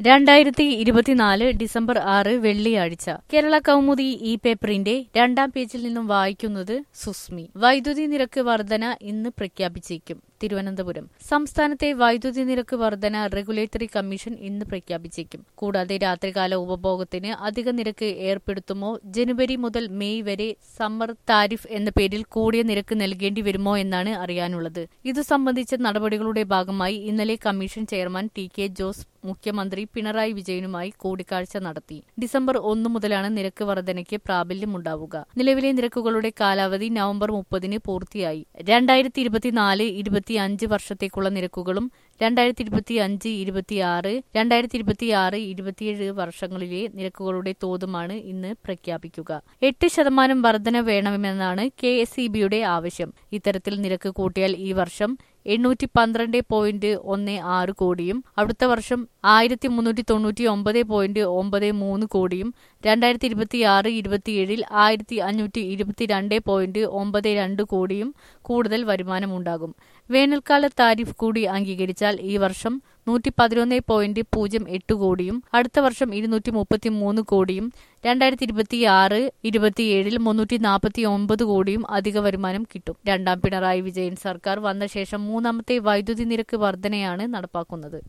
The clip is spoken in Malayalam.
രണ്ടായിരത്തി ഇരുപത്തിനാല് ഡിസംബർ ആറ് വെള്ളിയാഴ്ച കേരള കൗമുദി ഈ പേപ്പറിന്റെ രണ്ടാം പേജിൽ നിന്നും വായിക്കുന്നത് സുസ്മി വൈദ്യുതി നിരക്ക് വർധന ഇന്ന് പ്രഖ്യാപിച്ചേക്കും തിരുവനന്തപുരം സംസ്ഥാനത്തെ വൈദ്യുതി നിരക്ക് വർധന റെഗുലേറ്ററി കമ്മീഷൻ ഇന്ന് പ്രഖ്യാപിച്ചേക്കും കൂടാതെ രാത്രികാല ഉപഭോഗത്തിന് അധിക നിരക്ക് ഏർപ്പെടുത്തുമോ ജനുവരി മുതൽ മെയ് വരെ സമ്മർ താരിഫ് എന്ന പേരിൽ കൂടിയ നിരക്ക് നൽകേണ്ടി വരുമോ എന്നാണ് അറിയാനുള്ളത് ഇതു സംബന്ധിച്ച നടപടികളുടെ ഭാഗമായി ഇന്നലെ commission chairman T K Jose മുഖ്യമന്ത്രി പിണറായി വിജയനുമായി കൂടിക്കാഴ്ച നടത്തി ഡിസംബർ ഒന്ന് മുതലാണ് നിരക്ക് വർധനയ്ക്ക് പ്രാബല്യമുണ്ടാവുക നിലവിലെ നിരക്കുകളുടെ കാലാവധി നവംബർ മുപ്പതിന് പൂർത്തിയായി രണ്ടായിരത്തി ഇരുപത്തിനാല് ഇരുപത്തിയഞ്ച് വർഷത്തേക്കുള്ള നിരക്കുകളും രണ്ടായിരത്തി ഇരുപത്തി അഞ്ച് ഇരുപത്തിയാറ് രണ്ടായിരത്തി ഇരുപത്തിയാറ് ഇരുപത്തിയേഴ് വർഷങ്ങളിലെ നിരക്കുകളുടെ തോതുമാണ് ഇന്ന് പ്രഖ്യാപിക്കുക എട്ട് ശതമാനം വർധന വേണമെന്നാണ് കെ എസ് ഇ ബിയുടെ ആവശ്യം ഇത്തരത്തിൽ നിരക്ക് കൂട്ടിയാൽ ഈ വർഷം എണ്ണൂറ്റി പന്ത്രണ്ട് പോയിന്റ് ഒന്ന് ആറ് കോടിയും അടുത്ത വർഷം ആയിരത്തി മുന്നൂറ്റി തൊണ്ണൂറ്റി ഒമ്പത് പോയിന്റ് ഒമ്പത് മൂന്ന് കോടിയും രണ്ടായിരത്തി ഇരുപത്തിയാറ് ഇരുപത്തിയേഴിൽ ആയിരത്തി അഞ്ഞൂറ്റി ഇരുപത്തിരണ്ട് പോയിന്റ് ഒമ്പത് രണ്ട് കോടിയും കൂടുതൽ വരുമാനമുണ്ടാകും വേനൽക്കാല താരിഫ് കൂടി അംഗീകരിച്ചാൽ ഈ വർഷം നൂറ്റി പതിനൊന്ന് പോയിന്റ് പൂജ്യം എട്ട് കോടിയും അടുത്ത വർഷം ഇരുന്നൂറ്റി മുപ്പത്തി മൂന്ന് കോടിയും രണ്ടായിരത്തി ഇരുപത്തി ആറ് ഇരുപത്തിയേഴിൽ മുന്നൂറ്റി നാൽപ്പത്തി ഒമ്പത് കോടിയും അധിക വരുമാനം കിട്ടും രണ്ടാം പിണറായി വിജയൻ സർക്കാർ വന്ന ശേഷം മൂന്നാമത്തെ വൈദ്യുതി നിരക്ക് വർധനയാണ് നടപ്പാക്കുന്നത്